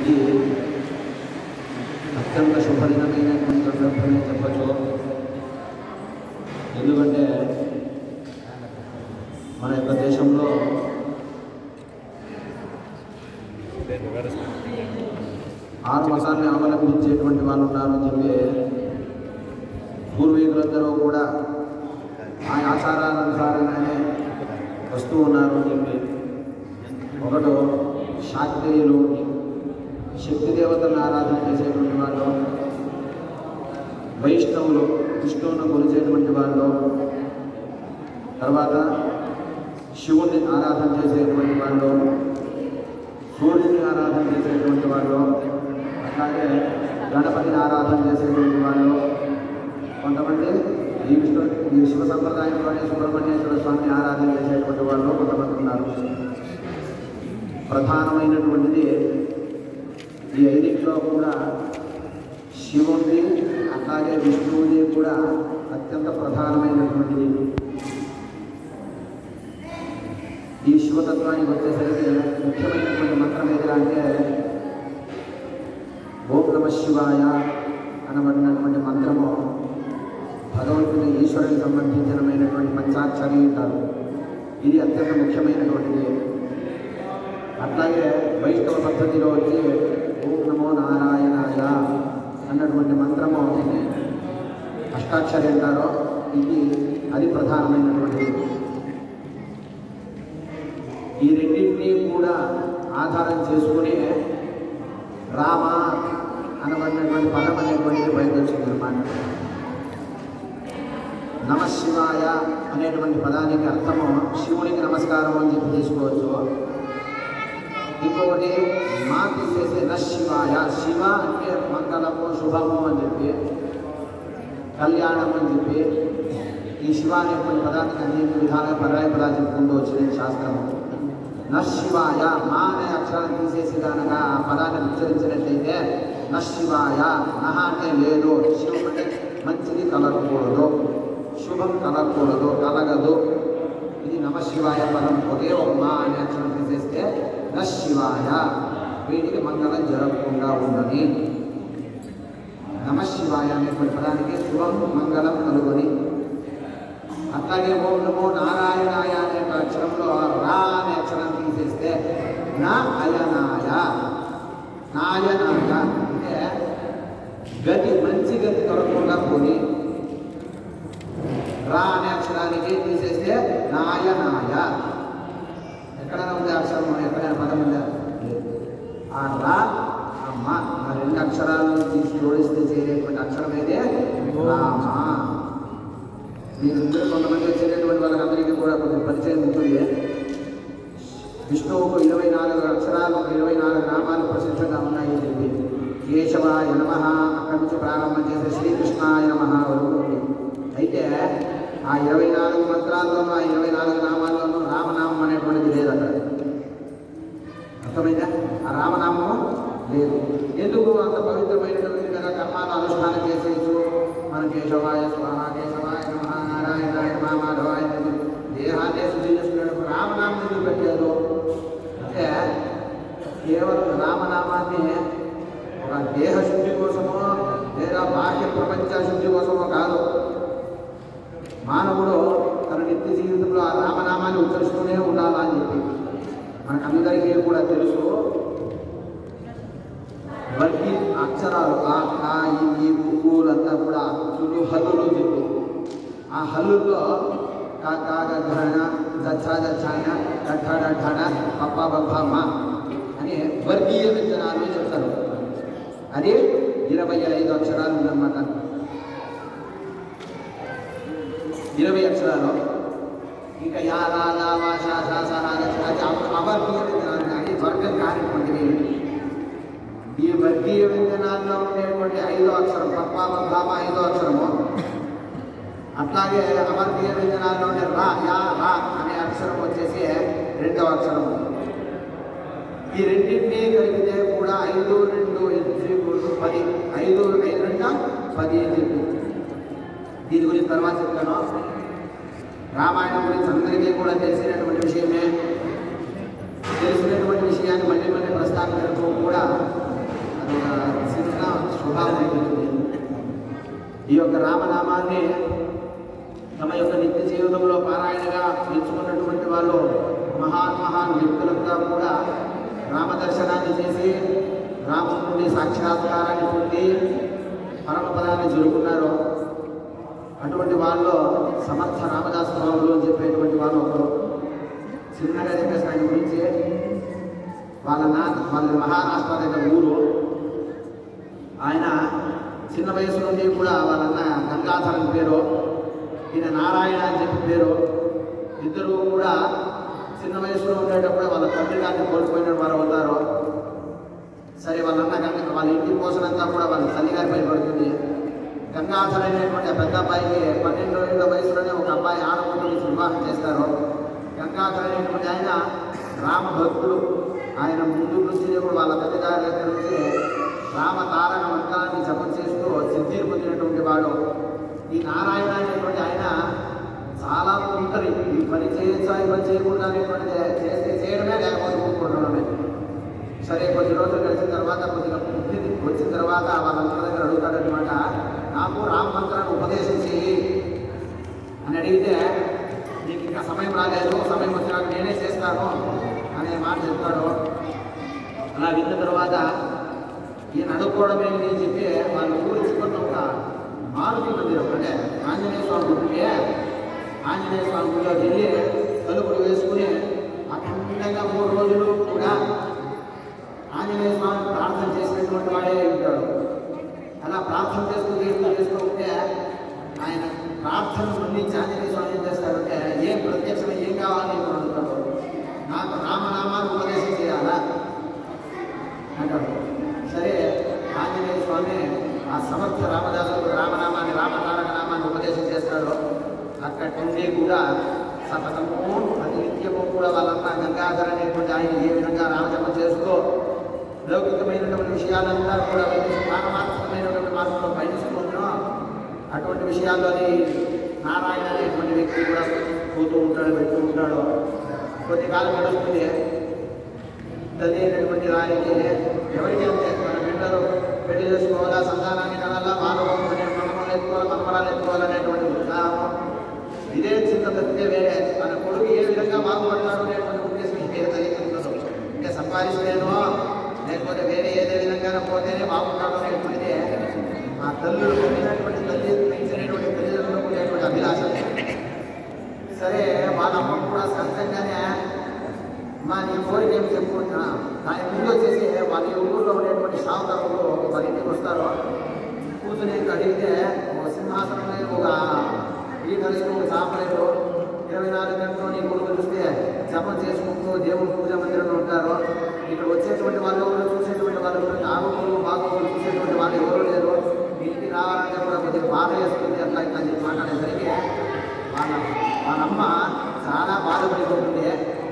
ఇది అత్యంత శుభదినమైనటువంటి సందర్భమే చెప్పచ్చు ఎందుకంటే మన యొక్క దేశంలో ఆరు మతాన్ని అవలంబించేటువంటి వాళ్ళు ఉన్నారని చెప్పి పూర్వీకులందరూ కూడా ఆ ఆచారానుసారంగానే వస్తూ ఉన్నారు అని చెప్పి ఒకడు శాక్తేయులు శక్తి దేవతలను ఆరాధన చేసేటువంటి వాళ్ళు వైష్ణవులు విష్ణువును కొలిచేటువంటి వాళ్ళు తర్వాత శివుణ్ణి ఆరాధన చేసేటువంటి వాళ్ళు సూర్యుని ఆరాధన చేసేటువంటి వాళ్ళు అట్లాగే గణపతిని ఆరాధన చేసేటువంటి వాళ్ళు కొంతమంది ఈ విష్ణు ఈ శివ సంప్రదాయంలోనే సుబ్రహ్మణ్యేశ్వర స్వామిని ఆరాధన చేసేటువంటి వాళ్ళు కొంతమంది ఉన్నారు ప్రధానమైనటువంటిది ఈ ఐదింట్లో కూడా శివుడి అట్లాగే విష్ణువుది కూడా అత్యంత ప్రధానమైనటువంటిది ఈ శివతత్వానికి వచ్చేసరికి ముఖ్యమైనటువంటి మంత్రం ఏదిరా అంటే ఓం నమ శివాయ అనబడినటువంటి మంత్రము భగవంతుని ఈశ్వరునికి సంబంధించినమైనటువంటి పంచాక్షరి అంటారు ఇది అత్యంత ముఖ్యమైనటువంటిది అట్లాగే వైష్ణవ పద్ధతిలో వచ్చి ఓం నమో నారాయణాయ అన్నటువంటి మంత్రము అష్టాక్షరి అంటారో ఇది అది ప్రధానమైనటువంటిది ఈ రెండింటినీ కూడా ఆధారం చేసుకుని రామ అనబడినటువంటి పదం అనేటువంటిది బయటొచ్చింది అనమాట నమ శివాయ అనేటువంటి పదానికి అర్థము శివునికి నమస్కారం అని చెప్పి తీసుకోవచ్చు ఇంకొకటి మా తీసేసి న శివాయ శివ అంటే మంగళము శుభము అని చెప్పి కళ్యాణం అని చెప్పి ఈ శివ అనేటువంటి పదానికి అన్ని విధాలుగా పర్యాయ పదాలు చెప్పుకుంటూ వచ్చింది శాస్త్రము న శివాయ మా అనే అక్షరాన్ని తీసేసి కనుక ఆ పదాన్ని ఉచ్చరించినట్లయితే న శివాయ నహ అంటే లేదు శివం అంటే మంచిది కలగకూడదు శుభం కలగకూడదు కలగదు ఇది నమ శివాయ పదం ఒకే ఒక మా అనే అక్షరం తీసేస్తే న శివాయ వీటికి మంగళం జరగకుండా ఉండని నమ శివాయ అనేటువంటి పదానికి శుభం మంగళం కలుగుని అట్లాగే ఓం నమో నారాయణాయ అనే అక్షరంలో రా అనే అక్షరం తీసేస్తే నా అయనాయ నాయనాయ అంటే గతి మంచి గతి దొరకకుండా పోని రా అనే అక్షరానికి తీసేస్తే నాయనాయ ఎక్కడైనా ఉంది అక్షరం ఎక్కడైనా పదం ఉందా లేదు. ఆ రా అమ్మ ఆ రెండు అక్షరాలను తీసి జోడిస్తే చేరేటువంటి అక్షరం ఏదే రామ మీరందరూ కొంతమంది వచ్చేటటువంటి వాళ్ళందరికీ కూడా కొంచెం పరిచయం ఉంటుంది విష్ణువుకు ఇరవై నాలుగు అక్షరాలు ఇరవై నాలుగు నామాలు ప్రసిద్ధంగా ఉన్నాయి అని చెప్పి కేశవాయ నమ అక్కడి నుంచి ప్రారంభం చేసే శ్రీకృష్ణాయ నమ వరకు ఉంది అయితే ఆ ఇరవై నాలుగు మంత్రాల్లోనూ ఆ ఇరవై నాలుగు నామాల్లోనూ రామనామం అనేటువంటిది లేదు అక్కడ అర్థమైందా ఆ రామనామము లేదు ఎందుకు అంత పవిత్రమైనటువంటి కదా కర్మాలు అనుష్ఠానం చేసేయచ్చు మన కేశవాయ స్వాహ కేశవాయ నమ నారాయణాయ నమ మాధవాయ నమః. దేహాన్ని శుద్ధి చేసుకునేటప్పుడు రామనామం ఎందుకు పెట్టారు అంటే కేవలం రామనామాన్ని ఒక దేహ శుద్ధి కోసమో లేదా బాహ్య ప్రపంచ శుద్ధి కోసమో కాదు మానవుడు తన నిత్య జీవితంలో ఆ రామనామాన్ని ఉచ్చరిస్తూనే ఉండాలా అని చెప్పి మనకందరికీ కూడా తెలుసు బట్టి అక్షరాలు ఆ కా ఈ ఈ ఊరంతా కూడా అచ్చులు హల్లులు చెప్పు ఆ హల్లుల్లో కా కాగ ఘన దచ్చ దచ్చాన డఠ డఠన పప్ప బప్ప మా అని వర్గీయ వ్యంజనాలు చెప్తారు అది ఇరవై ఐదు అక్షరాలు ఉందన్నమాట ఇరవై అక్షరాలు ఇంకా యా లా లా వా షా షా సా రా రా షా అది అవ- అవర్గీయ వ్యంజనాలు కానీ వర్గం కానిటువంటివి ఈ వర్గీయ వ్యంజనాల్లో ఉండేటువంటి ఐదో అక్షరం పప్ప భామ ఐదో అక్షరము అట్లాగే అవర్గీయ వ్యంజనాల్లో ఉండే రా యా రా అనే అక్షరం వచ్చేసి రెండవ అక్షరము ఈ రెండింటినీ కలిపితే కూడా ఐదు రెండు ఎనిమిది పది ఐదు ఐదు రెండు పది అని చెప్పి దీని గురించి తర్వాత చెప్తాను రామాయణం గురించి అందరికీ కూడా తెలిసినటువంటి విషయమే తెలిసినటువంటి విషయాన్ని మళ్ళీ మళ్ళీ ప్రస్తావించడం కూడా ఈ యొక్క రామనామాన్ని తమ యొక్క నిత్య జీవితంలో పారాయణగా ఎంచుకున్నటువంటి వాళ్ళు మహాన్ మహాన్ వ్యక్తులంతా కూడా రామ దర్శనాన్ని చేసి రాముడి నుండి సాక్షాత్కారాన్ని పొంది పరమపదాన్ని జరుపుకున్నారు అటువంటి వాళ్ళు సమర్థ రామదాస్ స్వాములు అని చెప్పేటువంటి వాళ్ళు ఒకరు చిన్నగా చెప్పేసి ఆయన గురించి వాళ్ళ నాన్న వాళ్ళ మహారాష్ట్ర దగ్గర ఊరు ఆయన చిన్న వయసు నుండి కూడా వాళ్ళన్న గంగాధరన్ పేరు ఈయన నారాయణ అని చెప్పి పేరు ఇద్దరు కూడా చిన్న వయసులో ఉండేటప్పుడు వాళ్ళ తండ్రి గారిని కోల్పోయిన వారు అవుతారు సరే వాళ్ళన్న గంగ వాళ్ళ ఇంటి పోషణంతా కూడా వాళ్ళ తల్లి గారి పై పడుతుంది గంగాధర అనేటువంటి ఆ పెద్ద అబ్బాయికి పన్నెండు ఏళ్ళ వయసులోనే ఒక అబ్బాయి ఆడకుండా వివాహం చేస్తారు గంగాధర అనేటువంటి ఆయన రామ భక్తుడు ఆయన ముందు నుంచి కూడా వాళ్ళ తల్లిగారి దగ్గర నుంచి రామ తారక మంత్రాన్ని జపం చేస్తూ సిద్ధిని పొందినటువంటి వాడు ఈ నారాయణ అనేటువంటి ఆయన చాలా ఉంటుంది ఈ పని చేయొచ్చా ఈ పని చేయకుండా అనేటువంటి చేస్తే చేయడమే లేకపోతే ఊరుకుండడమే సరే కొద్ది రోజులు గడిచిన తర్వాత కొద్దిగా బుద్ధి వచ్చిన తర్వాత వాళ్ళందరి దగ్గర అడుగుతాడనమాట నాకు రామ మంత్రాన్ని ఉపదేశం చేయి అని అడిగితే నీకు ఇంకా సమయం రాలేదు సమయం వచ్చినాక నేనే చేస్తాను అనే మాట చెప్తాడు అలా విన్న తర్వాత ఈయన అడుక్కోవడం ఏంటి అని చెప్పి వాళ్ళ ఊరి చివరిన ఒక మారుతి మందిరం అంటే ఆంజనేయ స్వామి గుడికి ఆంజనేయ స్వామి గుడిలోకి వెళ్ళి తలుపులు వేసుకుని అఖండంగా మూడు రోజులు కూడా ఆంజనేయ స్వామి ప్రార్థన చేసినటువంటి వాడే ఉంటాడు అలా ప్రార్థన చేస్తూ కీర్తన చేస్తూ ఉంటే ఆయన ప్రార్థన మన్నించి ఆంజనేయ స్వామి ఏం చేస్తాడంటే ఏం ప్రత్యక్షం ఏం కావాలి అని అడుగుతాడు నాకు రామనామాన్ని ఉపదేశం చేయాలా అంటాడు సరే ఆంజనేయ స్వామి ఆ సమర్థ రామదాసులకు రామనామాన్ని రామతారక నామాన్ని ఉపదేశం చేస్తాడు అక్కడి నుండి కూడా సతతము ప్రతి నిత్యము కూడా వాళ్ళంతా గంగాధర అనేటువంటి ఆయన ఏ విధంగా రామజపం చేస్తూ లౌకికమైనటువంటి విషయాలంతా కూడా మానవాత్మకమైనటువంటి మార్గంలో పయనిస్తున్నాం అటువంటి విషయాల్లోని నారాయణ అనేటువంటి వ్యక్తి కూడా పోతూ ఉంటాడు పెడుతూ ఉంటాడు కొద్ది కాలం గడుస్తుంది తల్లి అయినటువంటి రాయికి ఎవరికి అంతే మన బిడ్డలు పెళ్లి చేసుకోవాలా సంతానాన్ని కనాలా వాళ్ళు మనమలు ఎత్తుకోవాలి మనమరాలు ఎత్తుకోవాలనేటువంటి ఉత్సాహం ఇదే చింత తప్పితే వేరే మన కొడుకు ఏ విధంగా బాగుపడతాడు అనేటువంటి ఉద్దేశం ఏ తల్లికి ఉండదు ఇంకా సంపాదిస్తేనో లేకపోతే వేరే ఏదే విధంగా పోతేనే బాగుంటాడు అనేటువంటిది ఆ తల్లులు పొందినటువంటి తల్లి పెంచినటువంటి తల్లిదండ్రులకు ఉండేటువంటి అభిలాష సరే వాళ్ళ అమ్మ కూడా సహజంగానే మా నీ కోరిక ఏమి చెప్పుకుంటున్నా దాని ముందు వచ్చేసి వాళ్ళ ఊళ్ళో ఉండేటువంటి సావుకారులు వాళ్ళ ఇంటికి వస్తారు కూతుని అడిగితే ఒక సింహాసనం మీద ఒక పీఠలేదు ఒక చాపలేదు ఇరవై నాలుగు గంటలు నీ కొడుకు చూస్తే జపం చేసుకుంటూ దేవుడు పూజ మందిరంలో ఉంటారు ఇక్కడ వచ్చేటువంటి వాళ్ళు ఎవరు చూసేటువంటి వాళ్ళు ఎవరు ఆగోగులు బాగోగులు చూసేటువంటి వాళ్ళు ఎవరు లేరు ఇంటికి రావాలంటే కూడా కొద్దిగా బాధ వేస్తుంది అట్లా ఇట్లా అని చెప్పి మాట్లాడేసరికి వాళ్ళ వాళ్ళమ్మ చాలా బాధపడిపోతుంది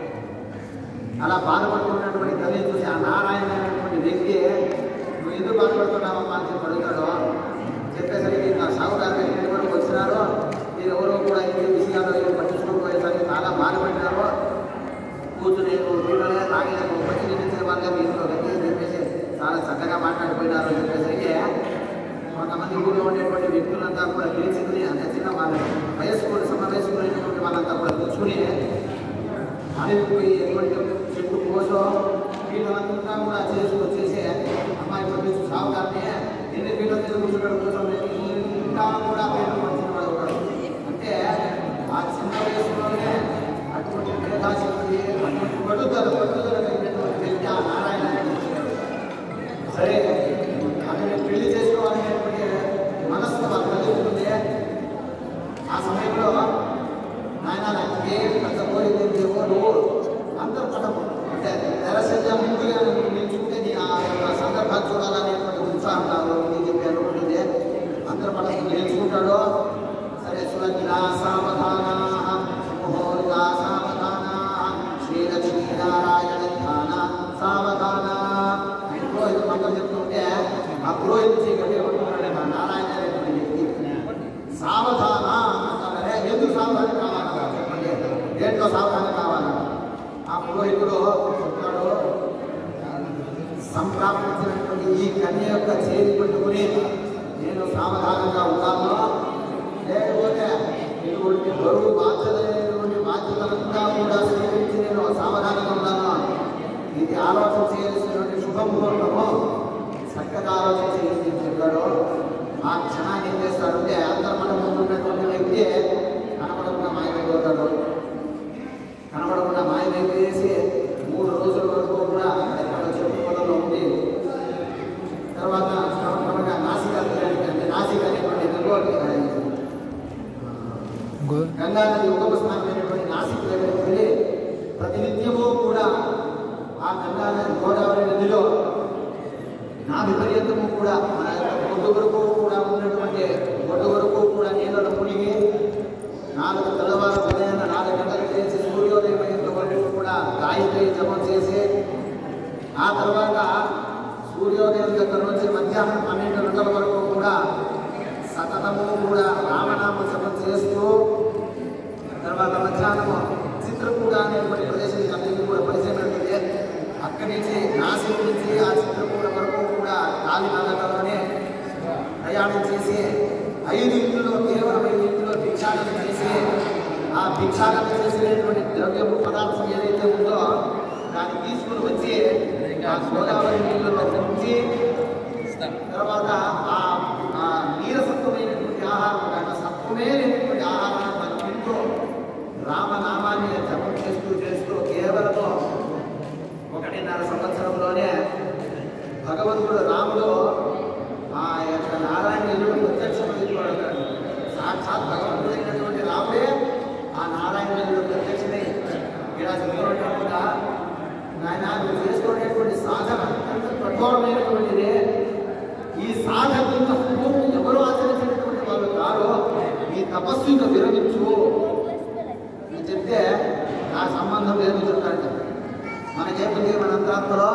అలా బాధపడుతున్నటువంటి తల్లి చూసి ఆ నారాయణ అనేటువంటి వ్యక్తి నువ్వు ఎందుకు బాధపడుతున్నావమ్మా అని చెప్పి అడుగుతాడు చెప్పేసరికి నా సాగుదారు ఎక్కడి వరకు వచ్చినారో మీరు ఎవరో కూడా ఈ విషయాలు ఏం పట్టించుకోకపోయేసరికి చాలా బాధపడినారు కూతురు వీళ్ళనే తాగలేదు మంచి నిలిచిన వాళ్ళే మీ ఇంట్లో గట్టి అని చెప్పేసి చాలా చక్కగా మాట్లాడిపోయినారు అని చెప్పేసరికి కొంతమంది ఊళ్ళో ఉండేటువంటి వ్యక్తులంతా కూడా పిలిచింది అంటే చిన్న వాళ్ళ వయస్కులు సమవయస్కులైనటువంటి వాళ్ళంతా కూడా కూర్చుని అడవిపోయి ఎటువంటి చెట్టు కోసం వీళ్ళంతా కూడా చేసి వచ్చేసి అమ్మాయి పంపించి సాగుతాన్ని ఎన్ని వీళ్ళ మీద కూర్చుంటాడు కూర్చోండి ఇంకా కూడా పేరు వచ్చిన వాడు ఒకడు. అంటే ఆ చిన్న వయసులోనే అటువంటి మేధాశక్తి అటువంటి పట్టుదల పట్టుదల కలిగినటువంటి వ్యక్తి ఆ నారాయణ సరే అతన్ని పెళ్లి చేసుకోవాలనేటువంటి మనస్సు వాళ్ళ కలుగుతుంది ఆ సమయంలో ఆయన నాకు ఏ పెద్ద కోరిక ఏమో నువ్వు అంతర్పటము అంటే తెరసంగా ముందుగా నువ్వు నిల్చుకుంటే నీ ఆ యొక్క సందర్భాలు చూడాలనేటువంటి ఉత్సాహం నాకు ఉంది చెప్పి అనుకుంటుంది అంతర్పటం నిల్చుకుంటాడు సరే సులగ్నా సావధానా ముహూర్తా సావధానా శ్రీలక్ష్మీనారాయణ ధ్యాన సావధాన ఆయన పురోహిత మంత్రం చెప్తుంటే ఆ పురోహిత చీకటి ఏమంటున్నాడు మా నారాయణ అనేటువంటి వ్యక్తి సావధాన అంటారే ఎందుకు సావధానం కావాలా చెప్పండి దేంట్లో సావధానం కావాలా ఆ పురోహితుడు చెప్తాడు సంప్రాప్తించినటువంటి ఈ కన్య యొక్క చేతి పట్టుకుని నేను సావధానంగా ఉన్నాను లేకపోతే ఇటువంటి బరువు బాధ్యతలైనటువంటి బాధ్యతలంతా కూడా స్వీకరించి నేను సావధానంగా ఉన్నాను ఇది ఆలోచన చేయాల్సినటువంటి శుభముహూర్తము చక్కగా ఆలోచన చేయండి అని చెప్పాడు ఆ క్షణాన్ని ఏం చేస్తాడంటే అంతర్మనం ముందు ఉన్నటువంటి వ్యక్తి కనబడకుండా మాయమైపోతాడు కనబడకుండా మాయమైపోయేసి మూడు రోజుల వరకు కూడా ఎక్కడ చెట్టు పొలంలో ఉండి తర్వాత క్రమక్రమంగా నాసిక అంటే నాసిక అనేటువంటి దిగువకి గంగా నది ఉగమ స్థానమైనటువంటి నాసిక్ దగ్గరికి వెళ్ళి ప్రతినిత్యము కూడా ఆ గంగా నది గోదావరి నదిలో నా విపర్యంతము కూడా మన యొక్క ఒడ్డు వరకు కూడా ఉన్నటువంటి ఒడ్డు వరకు కూడా నీళ్ళలో మునిగి నాలుగు తెల్లవారు ఉదయాన్న నాలుగు గంటలకు చేసి సూర్యోదయం అయ్యేంత వరకు కూడా గాయత్రి జపం చేసి ఆ తర్వాత సూర్యోదయం దగ్గర నుంచి మధ్యాహ్నం పన్నెండు గంటల వరకు కూడా సతతము కూడా రామనామ జపం చేస్తూ తర్వాత మధ్యాహ్నం చిత్రకూడ అనేటువంటి ప్రదేశం ఇది అందరికీ కూడా పరిచయం ఉంటుంది అక్కడి నుంచి నాసిక్ నుంచి ఆ చిత్రకూడ వరకు కూడా కాలినడకలోనే ప్రయాణం చేసి ఐదు ఇంట్లో కేవలం ఐదు ఇంట్లో భిక్షాటన చేసి ఆ భిక్షాటన చేసినటువంటి ద్రవ్యము పదార్థం ఏదైతే ఉందో దాన్ని తీసుకుని వచ్చి ఆ గోదావరి నీళ్ళలో ఉంచి తర్వాత ఆ ఆ నీరసత్వమైనటువంటి ఆహారం కాక సత్వమే లేనటువంటి ఆహారాన్ని మనం తింటూ రామనామాన్ని జపం చేస్తూ చేస్తూ కేవలం ఒకటిన్నర సంవత్సరంలోనే భగవంతుడు రాముడు ఆ యొక్క నారాయణుడు ప్రత్యక్షమైపోతాడు సాక్షాత్ భగవంతుడైనటువంటి రాముడే ఆ నారాయణుడు ప్రత్యక్షమై ఇలా చెప్పినట్టుగా నాయన నువ్వు చేసుకునేటువంటి సాధన అత్యంత కఠోరమైనటువంటిదే ఈ సాధన యొక్క పూర్వం ఎవరు ఆచరించినటువంటి వాళ్ళు కారో ఈ తపస్సు ఇంకా విరమించు అని చెప్తే నా సంబంధం లేదు చెప్తాడు మనకేముంది మన అంతరాత్మలో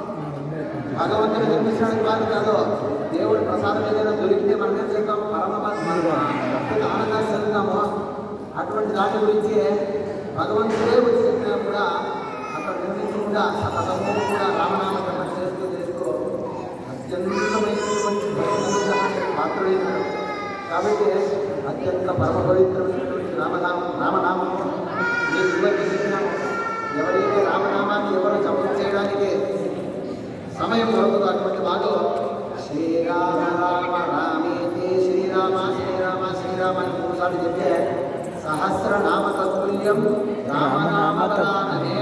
భగవంతుడు నిర్మించడానికి కాదు కాదు దేవుడి ప్రసాదం ఏదైనా దొరికితే మనం ఏం చేద్దాం పరమాత్మ ఆనందాన్ని చెందుతాము అటువంటి దాని గురించి భగవంతుడే వచ్చి చెప్పినా కూడా అక్కడ నిర్మించకుండా సతతము కూడా రామనామ జపం చేస్తూ చేస్తూ అత్యంతమైనటువంటి భగవంతుడి పాత్రుడైనాడు కాబట్టి అత్యంత పరమ పవిత్రమైనటువంటి రామనామం రామనామము నేను ఇవన్నీ చెప్పినాను ఎవరైతే రామనామాన్ని ఎవరు జపం చేయడానికి సమయం దొరకదు అటువంటి వాళ్ళు శ్రీరామ రామ రామేతి శ్రీరామ శ్రీరామ శ్రీరామ అని మూడుసార్లు చెప్తే సహస్రనామ తత్తుల్యం రామనామ పరాననే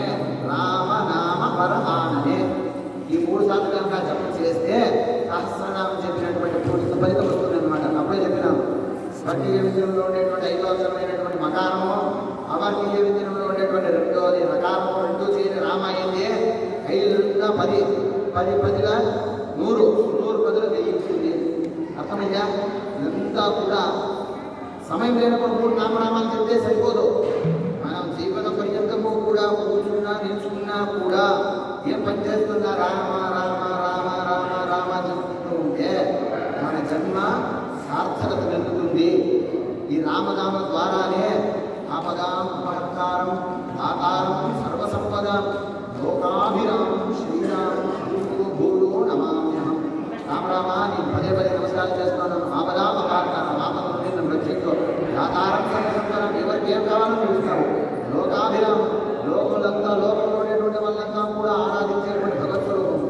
రామనామ పరమాననే ఈ మూడు సార్లు కనుక జపం చేస్తే సహస్రనామం చెప్పినటువంటి పూర్తి ఫలితం వస్తుంది అనమాట అప్పుడే చెప్పినాను స్వర్గీయ విద్యంలో ఉండేటువంటి ఐదో అక్షరమైనటువంటి మకారము అవర్గీయ విద్యంలో ఉండేటువంటి రెండోది రకారము రెండు చేరి రామాయణే ఐదు రెండుగా పది పది పదిగా నూరు నూరు పదులు వెయ్యి ఉంటుంది అర్థమయ్యా ఇదంతా కూడా సమయం లేనప్పుడు మూడు నామనామాలు చెప్తే సరిపోదు మనం జీవన పర్యంతము కూడా కూర్చున్నా నిల్చున్నా కూడా ఏం పని చేస్తున్నా రామ రామ రామ రామ రామ చెప్తూ ఉంటే మన జన్మ సార్థకత చెందుతుంది ఈ రామనామ ద్వారానే ఆపదాం ఉపహర్తారం ఆకారం సర్వసంపద లోకాభిరామం శ్రీరామం భూయో భూయో నమామ్యహం రామ రామ నేను పదే పదే నమస్కారం చేస్తున్నాను ఆపదాం అపారకారం ఆపద నుండి నన్ను రక్షించు ఆకారం సర్వసంపదం ఎవరికి ఏం కావాలో పిలుస్తావు లోకాభిరామం లోకులంతా లోకంలో ఉండేటువంటి వాళ్ళంతా కూడా ఆరాధించేటువంటి భగవత్ స్వరూపం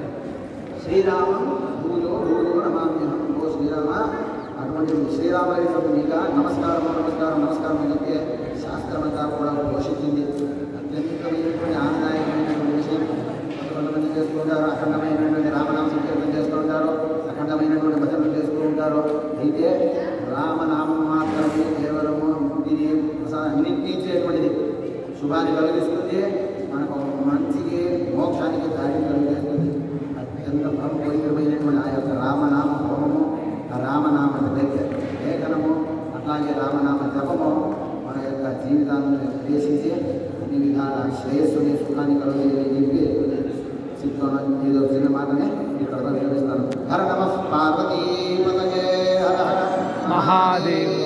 శ్రీరామం భూయో భూయో నమామ్యహం ఓ శ్రీరామ అటువంటి శ్రీరామయ్యకు మీక నమస్కారం నమస్కారం నమస్కారం అని చెప్పి శాస్త్రమంతా కూడా పోషించింది అత్యంతమైనటువంటి ఆనందాయకమైనటువంటి విషయం కొంతమంది చేస్తూ ఉంటారు అఖండమైనటువంటి రామనామ సంకీర్తన చేస్తూ ఉంటారు అఖండమైనటువంటి భజనలు చేస్తూ ఉంటారు అయితే రామనామం మాత్రమే కేవలము ఇది అన్నింటించేటువంటిది శుభాన్ని కలిగిస్తుంది మనకు మంచికి మోక్షానికి దారి కలిగిస్తుంది అత్యంత పరమ పవిత్రమైనటువంటి ఆ యొక్క రామనామ హోమము ఆ రామనామ దగ్గర లేఖనము అట్లాగే రామనామ జపము మన యొక్క జీవితాన్ని ఉద్దేశించి అన్ని విధాల శ్రేయస్సుని సుఖాన్ని కలుగుతుందని చెప్పి చిత్రంలో ఏదో చిన్న మాటనే ఇక్కడ విరమిస్తాను హర నమ పార్వతీ పదజే హర హర మహాదేవ్